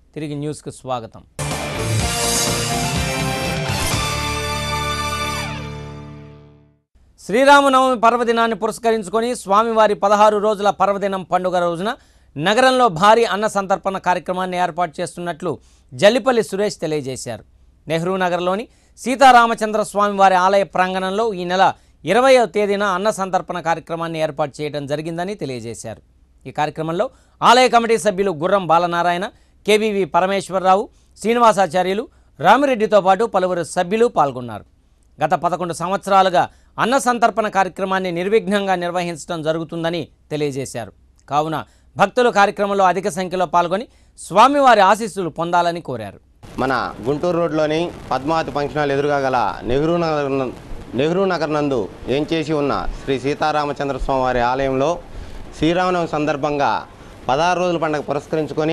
తిరిగి న్యూస్కు స్వాగతం శ్రీరామనవమి పర్వదినాన్ని పురస్కరించుకొని స్వామివారి పదహారు రోజుల పర్వదినం పండుగ రోజున నగరంలో భారీ అన్న సంతర్పణ కార్యక్రమాన్ని ఏర్పాటు చేస్తున్నట్లు జల్లిపల్లి సురేష్ తెలియజేశారు నెహ్రూ నగర్లోని సీతారామచంద్ర స్వామివారి ఆలయ ప్రాంగణంలో ఈ నెల ఇరవయవ తేదీన అన్న సంతర్పణ కార్యక్రమాన్ని ఏర్పాటు చేయడం జరిగిందని తెలియజేశారు ఈ కార్యక్రమంలో ఆలయ కమిటీ సభ్యులు గుర్రం బాలనారాయణ కేవీవి పరమేశ్వరరావు శ్రీనివాసాచార్యులు రామిరెడ్డితో పాటు పలువురు సభ్యులు పాల్గొన్నారు గత పదకొండు సంవత్సరాలుగా అన్న సంతర్పణ కార్యక్రమాన్ని నిర్విఘ్నంగా నిర్వహించడం జరుగుతుందని తెలియజేశారు కావున భక్తులు కార్యక్రమంలో అధిక సంఖ్యలో పాల్గొని స్వామివారి ఆశీస్సులు పొందాలని కోరారు మన గుంటూరు రోడ్లోని పద్మావతి ఫంక్షన్ హాల్ ఎదురుగా గల నెహ్రూ నగర్ నం- నెహ్రూ నగర్ నందు ఏం చేసి ఉన్న శ్రీ సీతారామచంద్ర స్వామి వారి ఆలయంలో శ్రీరామనవమి సందర్భంగా పదహారు రోజుల పండుగ పురస్కరించుకొని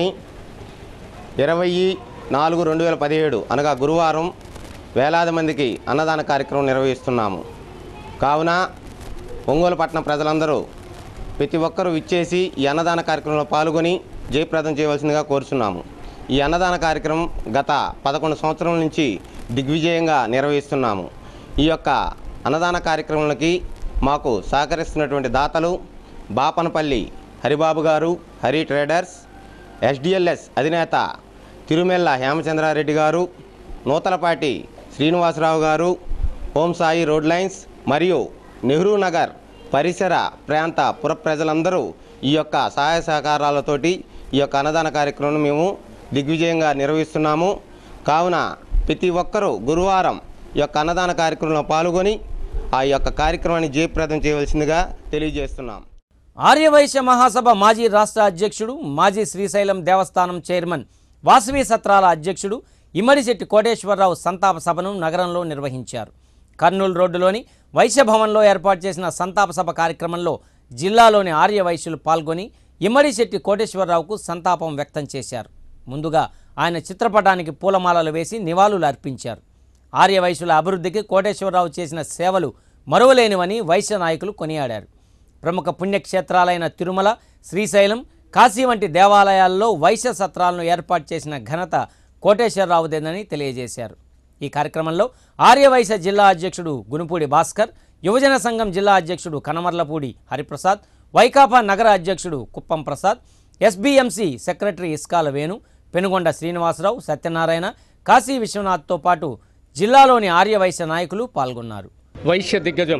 ఇరవై నాలుగు రెండు వేల పదిహేడు అనగా గురువారం వేలాది మందికి అన్నదాన కార్యక్రమం నిర్వహిస్తున్నాము కావున ఒంగోలు పట్టణ ప్రజలందరూ ప్రతి ఒక్కరూ ఇచ్చేసి ఈ అన్నదాన కార్యక్రమంలో పాల్గొని జయప్రదం చేయవలసిందిగా కోరుచున్నాము ఈ అన్నదాన కార్యక్రమం గత పదకొండు సంవత్సరాల నుంచి దిగ్విజయంగా నిర్వహిస్తున్నాము ఈ యొక్క అన్నదాన కార్యక్రమాలకి మాకు సహకరిస్తున్నటువంటి దాతలు బాపనపల్లి హరిబాబు గారు హరి ట్రేడర్స్ ఎస్డిఎల్ఎస్ అధినేత తిరుమెల్ల హేమచంద్రారెడ్డి గారు నూతలపాటి శ్రీనివాసరావు గారు హోం సాయి రోడ్ లైన్స్ మరియు నెహ్రూ నగర్ పరిసర ప్రాంత పుర ప్రజలందరూ ఈ యొక్క సహాయ సహకారాలతోటి ఈ యొక్క అన్నదాన కార్యక్రమం మేము దిగ్విజయంగా నిర్వహిస్తున్నాము కావున ప్రతి ఒక్కరూ గురువారం ఈ యొక్క అన్నదాన కార్యక్రమంలో పాల్గొని ఆ యొక్క కార్యక్రమాన్ని జయప్రదం చేయవలసిందిగా తెలియజేస్తున్నాం ఆర్యవైశ్య మహాసభ మాజీ రాష్ట్ర అధ్యక్షుడు మాజీ శ్రీశైలం దేవస్థానం చైర్మన్ వాసవి సత్రాల అధ్యక్షుడు ఇమ్మడిశెట్టి కోటేశ్వరరావు సంతాప సభను నగరంలో నిర్వహించారు కర్నూలు రోడ్డులోని వైశ్య భవన్లో ఏర్పాటు చేసిన సంతాప సభ కార్యక్రమంలో జిల్లాలోని ఆర్య వైశ్యులు పాల్గొని ఇమ్మడిశెట్టి కోటేశ్వరరావుకు సంతాపం వ్యక్తం చేశారు ముందుగా ఆయన చిత్రపటానికి పూలమాలలు వేసి నివాళులు అర్పించారు ఆర్య వైశ్యుల అభివృద్ధికి కోటేశ్వరరావు చేసిన సేవలు మరువలేనివని వైశ్య నాయకులు కొనియాడారు ప్రముఖ పుణ్యక్షేత్రాలైన తిరుమల శ్రీశైలం కాశీ వంటి దేవాలయాల్లో వైశ్య సత్రాలను ఏర్పాటు చేసిన ఘనత కోటేశ్వరరావుదేనని తెలియజేశారు ఈ కార్యక్రమంలో ఆర్యవైశ్య జిల్లా అధ్యక్షుడు గునుపూడి భాస్కర్ యువజన సంఘం జిల్లా అధ్యక్షుడు కనమర్లపూడి హరిప్రసాద్ వైకాపా నగర అధ్యక్షుడు కుప్పం ప్రసాద్ ఎస్బీఎంసీ సెక్రటరీ ఇస్కాల వేణు పెనుగొండ శ్రీనివాసరావు సత్యనారాయణ కాశీ విశ్వనాథ్తో పాటు జిల్లాలోని ఆర్యవైశ్య నాయకులు పాల్గొన్నారు వైశ్య దిగ్గజం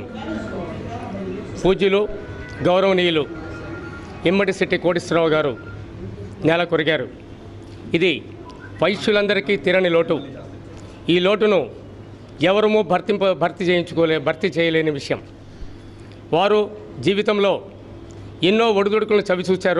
పూజ్యులు గౌరవనీయులు ఇమ్మడిశెట్టి కోటేశ్వరరావు గారు నేల కొరిగారు ఇది వైశ్యులందరికీ తీరని లోటు ఈ లోటును ఎవరము భర్తింప భర్తీ చేయించుకోలే భర్తీ చేయలేని విషయం వారు జీవితంలో ఎన్నో ఒడిదుడుకులను చవిచూచారు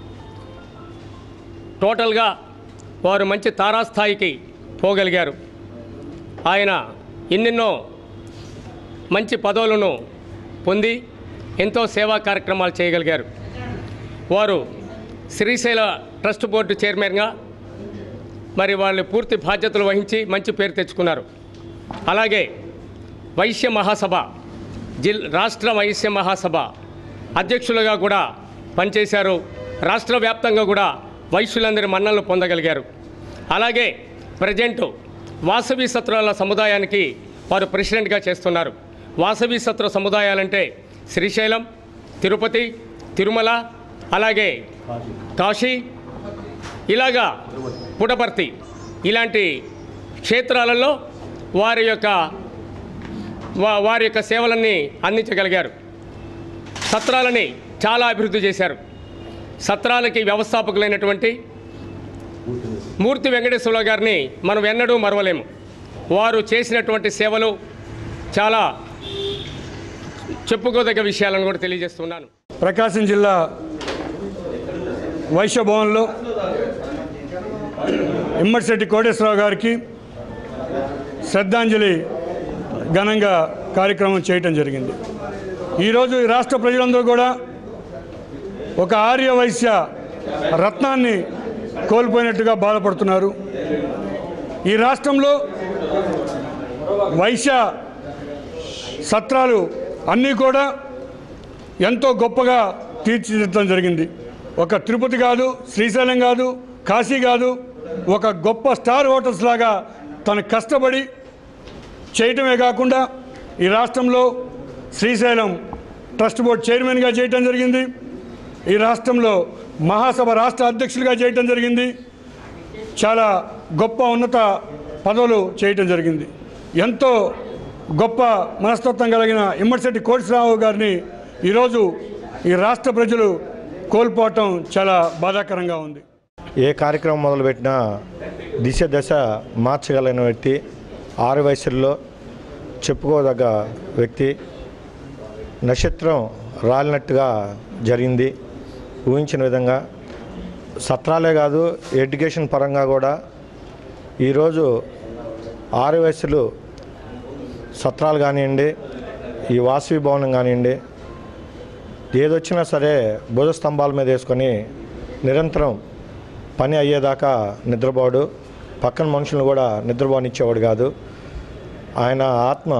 టోటల్గా వారు మంచి తారాస్థాయికి పోగలిగారు ఆయన ఎన్నెన్నో మంచి పదవులను పొంది ఎంతో సేవా కార్యక్రమాలు చేయగలిగారు వారు శ్రీశైల ట్రస్ట్ బోర్డు చైర్మన్గా మరి వాళ్ళు పూర్తి బాధ్యతలు వహించి మంచి పేరు తెచ్చుకున్నారు అలాగే వైశ్య మహాసభ జిల్ రాష్ట్ర వైశ్య మహాసభ అధ్యక్షులుగా కూడా పనిచేశారు రాష్ట్ర వ్యాప్తంగా కూడా వైశ్యులందరి మన్నలను పొందగలిగారు అలాగే ప్రజెంట్ వాసవి సత్రాల సముదాయానికి వారు ప్రెసిడెంట్గా చేస్తున్నారు వాసవి సత్ర సముదాయాలంటే శ్రీశైలం తిరుపతి తిరుమల అలాగే కాశీ ఇలాగా పుటపర్తి ఇలాంటి క్షేత్రాలలో వారి యొక్క వా- వారి యొక్క సేవలన్నీ అందించగలిగారు సత్రాలని చాలా అభివృద్ధి చేశారు సత్రాలకి వ్యవస్థాపకులైనటువంటి మూర్తి వెంకటేశ్వరరావు గారిని మనం ఎన్నడూ మరవలేము వారు చేసినటువంటి సేవలు చాలా చెప్పుకోదగ్గ విషయాలను కూడా తెలియజేస్తున్నాను ప్రకాశం జిల్లా వైశ్య భవన్లో ఇమ్మడిశెట్టి కోటేశ్వరరావు గారికి శ్రద్ధాంజలి ఘనంగా కార్యక్రమం చేయటం జరిగింది ఈరోజు ఈ రాష్ట్ర ప్రజలందరూ కూడా ఒక ఆర్య వైశ్య రత్నాన్ని కోల్పోయినట్టుగా బాధపడుతున్నారు ఈ రాష్ట్రంలో వైశ్య సత్రాలు అన్నీ కూడా ఎంతో గొప్పగా తీర్చిదిద్దడం జరిగింది ఒక తిరుపతి కాదు శ్రీశైలం కాదు కాశీ కాదు ఒక గొప్ప స్టార్ హోటల్స్ లాగా తను కష్టపడి చేయటమే కాకుండా ఈ రాష్ట్రంలో శ్రీశైలం ట్రస్ట్ బోర్డ్ చైర్మన్గా చేయటం జరిగింది ఈ రాష్ట్రంలో మహాసభ రాష్ట్ర అధ్యక్షులుగా చేయటం జరిగింది చాలా గొప్ప ఉన్నత పదవులు చేయటం జరిగింది ఎంతో గొప్ప మనస్తత్వం కలిగిన ఇమ్మడిశెట్టి కోటిశ్రావు గారిని ఈరోజు ఈ రాష్ట్ర ప్రజలు కోల్పోవటం చాలా బాధాకరంగా ఉంది ఏ కార్యక్రమం మొదలుపెట్టినా దిశ దశ మార్చగలిగిన వ్యక్తి ఆరు వయసుల్లో చెప్పుకోదగ్గ వ్యక్తి నక్షత్రం రాలినట్టుగా జరిగింది ఊహించిన విధంగా సత్రాలే కాదు ఎడ్యుకేషన్ పరంగా కూడా ఈరోజు ఆరు వయసులు సత్రాలు కానివ్వండి ఈ వాసవి భవనం కానివ్వండి ఏదొచ్చినా సరే భుజ స్తంభాల మీద వేసుకొని నిరంతరం పని అయ్యేదాకా నిద్రపోడు పక్కన మనుషులను కూడా నిద్రపోనిచ్చేవాడు కాదు ఆయన ఆత్మ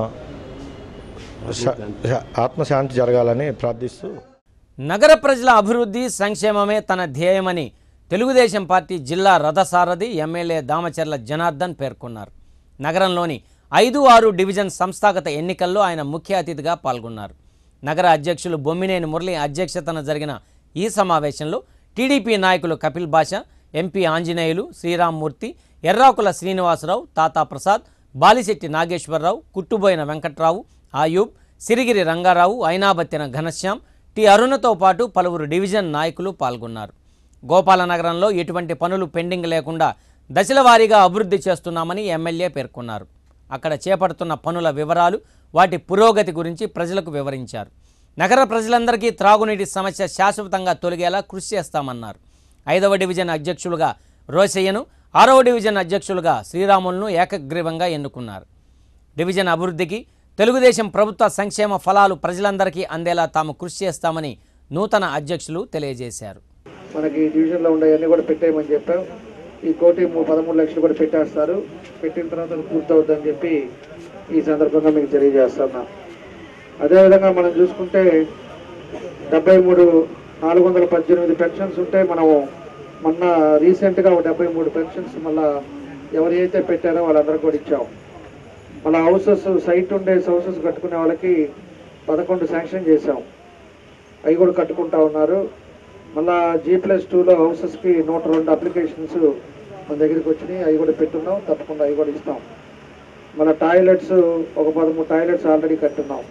శ- శ- ఆత్మశాంతి జరగాలని ప్రార్థిస్తూ నగర ప్రజల అభివృద్ధి సంక్షేమమే తన ధ్యేయమని తెలుగుదేశం పార్టీ జిల్లా రథసారథి ఎమ్మెల్యే దామచర్ల జనార్దన్ పేర్కొన్నారు నగరంలోని ఐదు ఆరు డివిజన్ సంస్థాగత ఎన్నికల్లో ఆయన ముఖ్య అతిథిగా పాల్గొన్నారు నగర అధ్యక్షులు బొమ్మినేని మురళి అధ్యక్షతన జరిగిన ఈ సమావేశంలో టీడీపీ నాయకులు కపిల్ బాషా ఎంపీ ఆంజనేయులు శ్రీరామ్మూర్తి ఎర్రాకుల శ్రీనివాసరావు తాతా ప్రసాద్ బాలిశెట్టి నాగేశ్వరరావు కుట్టుబోయిన వెంకట్రావు ఆయూబ్ సిరిగిరి రంగారావు ఐనాబత్తిన ఘనశ్యాం టి అరుణతో పాటు పలువురు డివిజన్ నాయకులు పాల్గొన్నారు గోపాలనగరంలో ఎటువంటి పనులు పెండింగ్ లేకుండా దశల వారీగా అభివృద్ధి చేస్తున్నామని ఎమ్మెల్యే పేర్కొన్నారు అక్కడ చేపడుతున్న పనుల వివరాలు వాటి పురోగతి గురించి ప్రజలకు వివరించారు నగర ప్రజలందరికీ త్రాగునీటి సమస్య శాశ్వతంగా తొలగేలా కృషి చేస్తామన్నారు ఐదవ డివిజన్ అధ్యక్షులుగా రోసయ్యను ఆరవ డివిజన్ అధ్యక్షులుగా శ్రీరాములను ఏకగ్రీవంగా ఎన్నుకున్నారు డివిజన్ అభివృద్ధికి తెలుగుదేశం ప్రభుత్వ సంక్షేమ ఫలాలు ప్రజలందరికీ అందేలా తాము కృషి చేస్తామని నూతన అధ్యక్షులు తెలియజేశారు మనకి డివిజన్లో ఉండేవన్నీ కూడా పెట్టేయమని చెప్పాం ఈ కోటి ము- పదమూడు లక్షలు కూడా పెట్టేస్తారు పెట్టిన తర్వాత అది పూర్తవుద్దని చెప్పి ఈ సందర్భంగా మీకు తెలియజేస్తున్నా అదేవిధంగా మనం చూసుకుంటే డెబ్బై మూడు నాలుగు వందల పద్దెనిమిది పెన్షన్స్ ఉంటే మనం మొన్న రీసెంట్గా ఒక డెబ్బై మూడు పెన్షన్స్ మళ్ళా ఎవరైతే పెట్టారో వాళ్ళందరికీ కూడా ఇచ్చాం మళ్ళీ హౌసెస్ సైట్ ఉండే హౌసెస్ కట్టుకునే వాళ్ళకి పదకొండు శాంక్షన్ చేశాం అవి కూడా కట్టుకుంటా ఉన్నారు మళ్ళా జీ ప్లస్ టూలో హౌసెస్కి నూట రెండు అప్లికేషన్స్ మన దగ్గరికి వచ్చినాయి అవి కూడా పెట్టున్నాం తప్పకుండా అవి కూడా ఇస్తాం మళ్ళీ టాయిలెట్స్ ఒక పదమూడు టాయిలెట్స్ ఆల్రెడీ కట్టున్నాం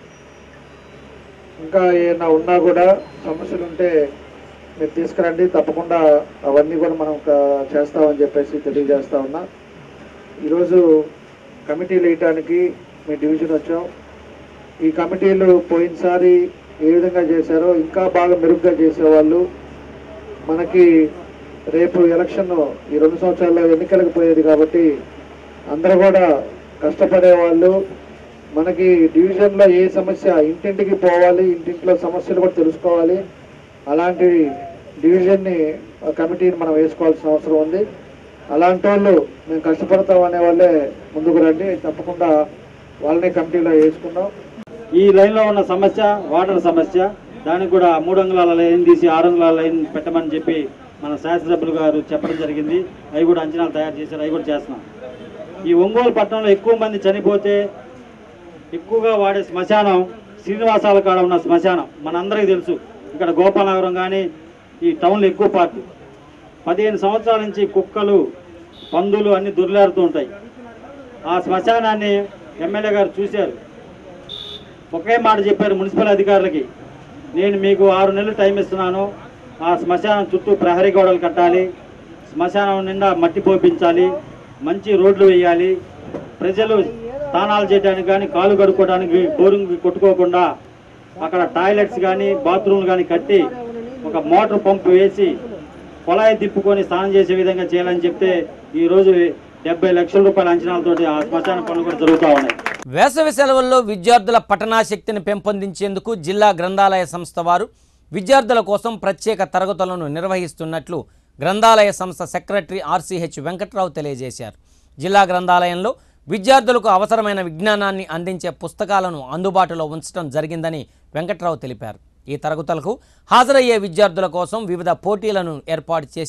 ఇంకా ఏమైనా ఉన్నా కూడా సమస్యలు ఉంటే మీరు తీసుకురండి తప్పకుండా అవన్నీ కూడా మనం క- చేస్తామని చెప్పేసి తెలియజేస్తా ఉన్నా ఈరోజు కమిటీలు వేయటానికి మీ డివిజన్ వచ్చాం ఈ కమిటీలు పోయినసారి ఏ విధంగా చేశారో ఇంకా బాగా మెరుగ్గా చేసేవాళ్ళు మనకి రేపు ఎలక్షన్ ఈ రెండు సంవత్సరాల్లో ఎన్నికలకు పోయేది కాబట్టి అందరూ కూడా కష్టపడే వాళ్ళు మనకి డివిజన్లో ఏ సమస్య ఇంటింటికి పోవాలి ఇంటింట్లో సమస్యలు కూడా తెలుసుకోవాలి అలాంటి డివిజన్ని ఆ కమిటీని మనం వేసుకోవాల్సిన అవసరం ఉంది అలాంటి వాళ్ళు మేము కష్టపడతాం అనే వాళ్ళే ముందుకు రండి తప్పకుండా వాళ్ళని కమిటీలో వేసుకుందాం ఈ లైన్లో ఉన్న సమస్య వాటర్ సమస్య దానికి కూడా మూడు అంగుళాల లైన్ తీసి ఆరు అంగుళాల లైన్ పెట్టమని చెప్పి మన శాసనసభ్యులు గారు చెప్పడం జరిగింది అవి కూడా అంచనాలు తయారు చేశారు అవి కూడా చేస్తున్నాం ఈ ఒంగోలు పట్టణంలో ఎక్కువ మంది చనిపోతే ఎక్కువగా వాడే శ్మశానం శ్రీనివాసాల కాడ ఉన్న శ్మశానం మనందరికీ తెలుసు ఇక్కడ గోపాలనగరం కానీ ఈ టౌన్లో ఎక్కువ పార్ట్ పదిహేను సంవత్సరాల నుంచి కుక్కలు పందులు అన్ని దొర్లాడుతూ ఉంటాయి ఆ శ్మశానాన్ని ఎమ్మెల్యే గారు చూశారు ఒకే మాట చెప్పారు మున్సిపల్ అధికారులకి నేను మీకు ఆరు నెలలు టైం ఇస్తున్నాను ఆ శ్మశానం చుట్టూ ప్రహరీ గోడలు కట్టాలి శ్మశానం నిండా మట్టి పోపించాలి మంచి రోడ్లు వేయాలి ప్రజలు స్నానాలు చేయడానికి కానీ కాలు కడుక్కోవడానికి బోరింగ్ కొట్టుకోకుండా అక్కడ టాయిలెట్స్ కానీ బాత్రూమ్లు కానీ కట్టి ఒక మోటార్ పంపు వేసి కొలాయి తిప్పుకొని స్నానం చేసే విధంగా చేయాలని చెప్తే ఈరోజు డెబ్బై లక్షల రూపాయల అంచనాలతోటి ఆ శ్మశాన పనులు కూడా జరుగుతూ ఉన్నాయి వేసవి సెలవుల్లో విద్యార్థుల పఠనాశక్తిని పెంపొందించేందుకు జిల్లా గ్రంథాలయ సంస్థ వారు విద్యార్థుల కోసం ప్రత్యేక తరగతులను నిర్వహిస్తున్నట్లు గ్రంథాలయ సంస్థ సెక్రటరీ ఆర్సీహెచ్ వెంకట్రావు తెలియజేశారు జిల్లా గ్రంథాలయంలో విద్యార్థులకు అవసరమైన విజ్ఞానాన్ని అందించే పుస్తకాలను అందుబాటులో ఉంచడం జరిగిందని వెంకట్రావు తెలిపారు ఈ తరగతులకు హాజరయ్యే విద్యార్థుల కోసం వివిధ పోటీలను ఏర్పాటు చేసి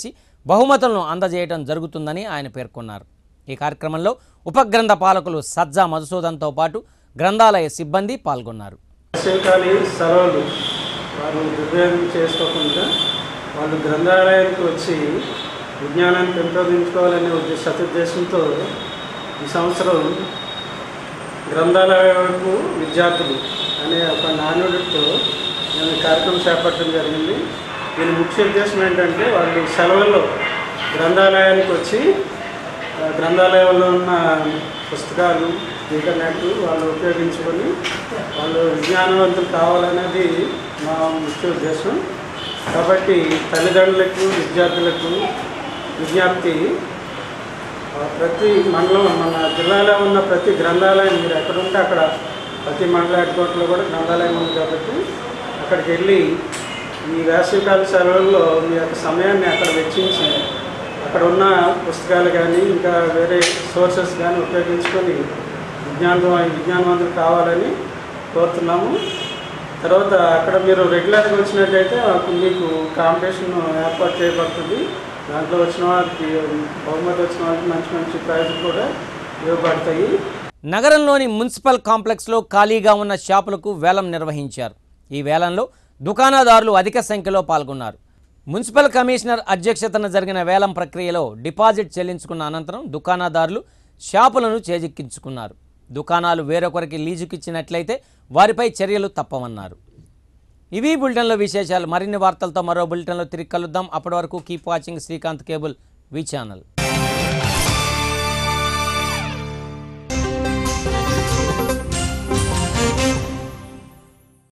బహుమతులను అందజేయడం జరుగుతుందని ఆయన పేర్కొన్నారు ఈ కార్యక్రమంలో ఉపగ్రంథ పాలకులు సజ్జా మధుసూదన్తో పాటు గ్రంథాలయ సిబ్బంది పాల్గొన్నారు వేసవికాలి సెలవులు వారు దుర్వ్యయం చేసుకోకుండా వాళ్ళు గ్రంథాలయానికి వచ్చి విజ్ఞానాన్ని పెంపొందించుకోవాలనే ఉద్దేశ సదుద్దేశంతో ఈ సంవత్సరం గ్రంథాలయ వైపు విద్యార్థులు అనే ఒక నానుడితో నేను ఈ కార్యక్రమం చేపట్టడం జరిగింది దీని ముఖ్య ఉద్దేశం ఏంటంటే వాళ్ళు సెలవుల్లో గ్రంథాలయానికి వచ్చి ఆ, గ్రంథాలయంలో ఉన్న పుస్తకాలు ఇంటర్నెట్ వాళ్ళు ఉపయోగించుకొని వాళ్ళు విజ్ఞానవంతులు కావాలనేది మా ముఖ్య ఉద్దేశం కాబట్టి తల్లిదండ్రులకు విద్యార్థులకు విజ్ఞప్తి ఆ, ప్రతి మండలం మన జిల్లాలో ఉన్న ప్రతి గ్రంథాలయం మీరు ఎక్కడుంటే అక్కడ ప్రతి మండల హెడ్ క్వార్టర్లో కూడా గ్రంథాలయం ఉంది కాబట్టి అక్కడికి వెళ్ళి ఈ వేసవికాల సెలవుల్లో మీ యొక్క సమయాన్ని అక్కడ వెచ్చించి అక్కడ ఉన్న పుస్తకాలు కానీ ఇంకా వేరే సోర్సెస్ కానీ ఉపయోగించుకొని విజ్ఞానం విజ్ఞానవంతులు కావాలని కోరుతున్నాము తర్వాత అక్కడ మీరు రెగ్యులర్గా వచ్చినట్టయితే అప్పుడు మీకు కాంపిటీషన్ ఏర్పాటు చేయబడుతుంది దాంట్లో వచ్చిన వాళ్ళకి బహుమతి వచ్చిన వాళ్ళకి మంచి మంచి ప్రైజులు కూడా ఇవ్వబడతాయి నగరంలోని మున్సిపల్ కాంప్లెక్స్లో ఖాళీగా ఉన్న షాపులకు వేలం నిర్వహించారు ఈ వేలంలో దుకాణదారులు అధిక సంఖ్యలో పాల్గొన్నారు మున్సిపల్ కమిషనర్ అధ్యక్షతన జరిగిన వేలం ప్రక్రియలో డిపాజిట్ చెల్లించుకున్న అనంతరం దుకాణదారులు షాపులను చేజిక్కించుకున్నారు దుకాణాలు వేరొకరికి లీజుకిచ్చినట్లయితే వారిపై చర్యలు తప్పవన్నారు ఇవి బులెటిన్లో విశేషాలు మరిన్ని వార్తలతో మరో బులెటిన్లో తిరిగి కలుద్దాం అప్పటి వరకు keep watching Srikanth cable V channel